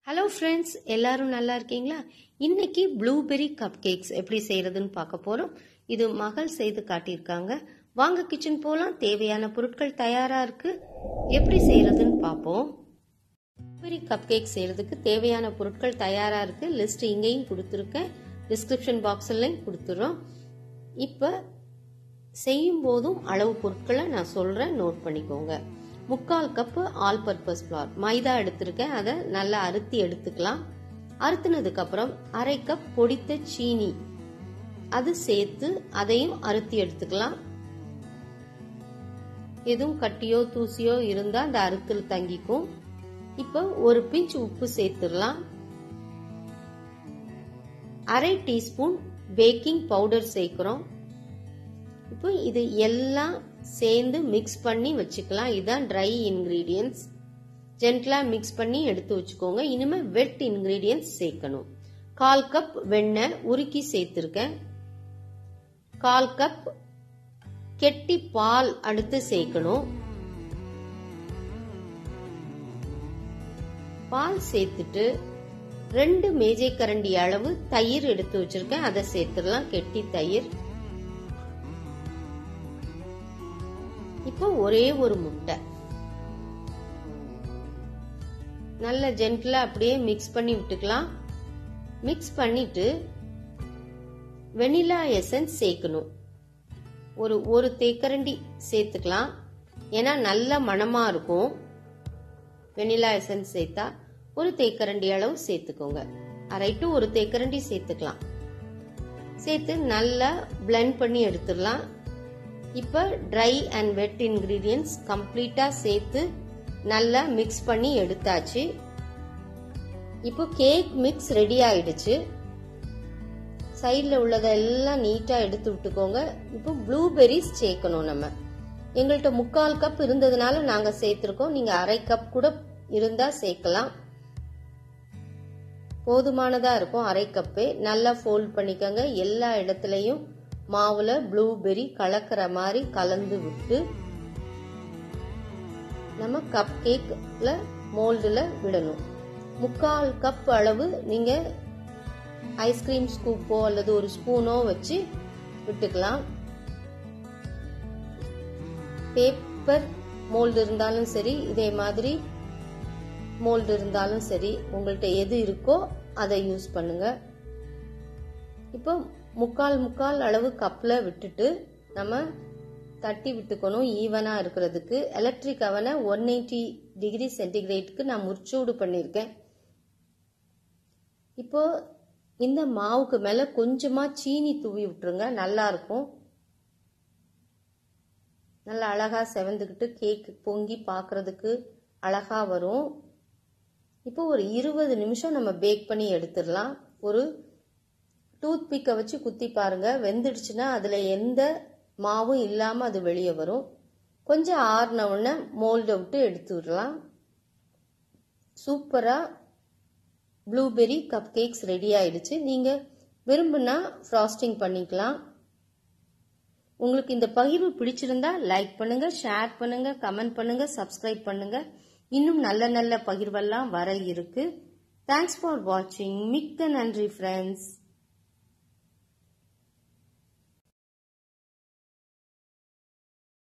hello friends எல்லாரும் நல்லா இருக்கீங்களா இன்னைக்கு ப்ளூபெர்ரி கப் கேக்ஸ் எப்படி செய்யறதுன்னு பார்க்க போறோம் இது மகள் செய்து காட்டியிருக்காங்க வாங்க கிச்சன் போலாம் தேவையான பொருட்கள் தயாரா இருக்கு எப்படி செய்யறதுன்னு பார்ப்போம் ப்ளூபெர்ரி கப் கேக் செய்யறதுக்கு தேவையான பொருட்கள் தயாரா இருக்கு லிஸ்ட் இங்கேயும் கொடுத்துருக்கேன் டிஸ்கிரிப்ஷன் பாக்ஸ்லையும் கொடுத்துறோம் இப்போ செய்யும் போதும் அளவு பொருட்களை நான் சொல்றேன் நோட் பண்ணிக்கோங்க முக்கால் cup all purpose flour maida எடுத்திருக்கேன் அதை நல்லா அறுத்தி எடுத்துக்கலாம் அறுத்துனதுக்கு அப்புறம் அரை கப் பொடித்த சீனி அது சேர்த்து அதையும் அறுத்தி எடுத்துக்கலாம் எதுவும் கட்டியோ தூசியோ இருந்தா அந்த அறுத்தில் தங்கிக்கும் இப்போ ஒரு பிஞ்ச் உப்பு சேர்த்துடலாம் அரை டீஸ்பூன் பேக்கிங் பவுடர் சேர்க்கிறோம் இப்போ இது எல்லாம் சேர்ந்து மிக்ஸ் பண்ணி வச்சுக்கலாம் இதுதான் ட்ரை இன்கிரீடியன்ஸ் ஜென்டலா மிக்ஸ் பண்ணி எடுத்து வச்சுக்கோங்க இனிமே வெட் இன்கிரீடியன்ஸ் சேர்க்கணும் கால் கப் வெண்ணெய் உருக்கி சேர்த்திருக்கேன் கால் கப் கெட்டி பால் அடுத்து சேர்க்கணும் பால் சேர்த்துட்டு ரெண்டு மேஜை கரண்டி அளவு தயிர் எடுத்து வச்சிருக்கேன் அதை சேர்த்துடலாம் கெட்டி தயிர் இப்போ ஒரே ஒரு முட்டை நல்ல ஜென்டிலா அப்படியே மிக்ஸ் பண்ணி விட்டுக்கலாம் மிக்ஸ் பண்ணிட்டு வெனிலா எசன்ஸ் சேர்க்கணும் ஒரு ஒரு தேக்கரண்டி சேர்த்துக்கலாம் ஏன்னா நல்ல மணமா இருக்கும் வெனிலா எசன்ஸ் சேர்த்தா ஒரு தேக்கரண்டி அளவு சேர்த்துக்கோங்க அரை டு ஒரு தேக்கரண்டி சேர்த்துக்கலாம் சேர்த்து நல்லா பிளெண்ட் பண்ணி எடுத்துடலாம் இப்போ ட்ரை அண்ட் வெட் இன்கிரீடியன்ஸ் கம்ப்ளீட்டாக சேர்த்து நல்லா மிக்ஸ் பண்ணி எடுத்தாச்சு இப்போ கேக் மிக்ஸ் ரெடி ஆயிடுச்சு சைடில் உள்ளதெல்லாம் நீட்டாக எடுத்து விட்டுக்கோங்க இப்போ ப்ளூபெரிஸ் சேர்க்கணும் நம்ம எங்கள்கிட்ட முக்கால் கப் இருந்ததுனால நாங்கள் சேர்த்துருக்கோம் நீங்கள் அரை கப் கூட இருந்தால் சேர்க்கலாம் போதுமானதாக இருக்கும் அரை கப்பே நல்லா ஃபோல்ட் பண்ணிக்கோங்க எல்லா இடத்துலையும் மாவுல ப்ளூபெரி கலக்கிற மாதிரி கலந்து விட்டு நம்ம கப் கேக்ல மோல்டுல விடணும் முக்கால் கப் அளவு நீங்க ஐஸ்கிரீம் ஸ்கூப்போ அல்லது ஒரு ஸ்பூனோ வச்சு விட்டுக்கலாம் பேப்பர் மோல்டு இருந்தாலும் சரி இதே மாதிரி மோல்டு இருந்தாலும் சரி உங்கள்கிட்ட எது இருக்கோ அதை யூஸ் பண்ணுங்க இப்போ முக்கால் முக்கால் அளவு கப்பில் விட்டுட்டு நம்ம தட்டி விட்டுக்கணும் ஈவனாக இருக்கிறதுக்கு எலக்ட்ரிக் அவனை ஒன் எயிட்டி டிகிரி சென்டிகிரேட்டுக்கு நான் முற்சூடு பண்ணியிருக்கேன் இப்போ இந்த மாவுக்கு மேலே கொஞ்சமாக சீனி தூவி விட்டுருங்க நல்லா இருக்கும் நல்லா அழகாக செவந்துக்கிட்டு கேக் பொங்கி பார்க்கறதுக்கு அழகாக வரும் இப்போ ஒரு இருபது நிமிஷம் நம்ம பேக் பண்ணி எடுத்துடலாம் ஒரு டூத் பிக்கை வச்சு குத்தி பாருங்க வெந்துடுச்சுன்னா அதில் எந்த மாவும் இல்லாமல் அது வெளியே வரும் கொஞ்சம் ஆறின உடனே மோல்டை விட்டு எடுத்து விடலாம் சூப்பராக ப்ளூபெர்ரி கப் கேக்ஸ் ரெடி ஆயிடுச்சு நீங்கள் விரும்புனா ஃப்ராஸ்டிங் பண்ணிக்கலாம் உங்களுக்கு இந்த பகிர்வு பிடிச்சிருந்தா லைக் பண்ணுங்க ஷேர் பண்ணுங்க கமெண்ட் பண்ணுங்க சப்ஸ்கிரைப் பண்ணுங்க இன்னும் நல்ல நல்ல பகிர்வெல்லாம் வர இருக்கு தேங்க்ஸ் ஃபார் வாட்சிங் மிக்க நன்றி ஃப்ரெண்ட்ஸ்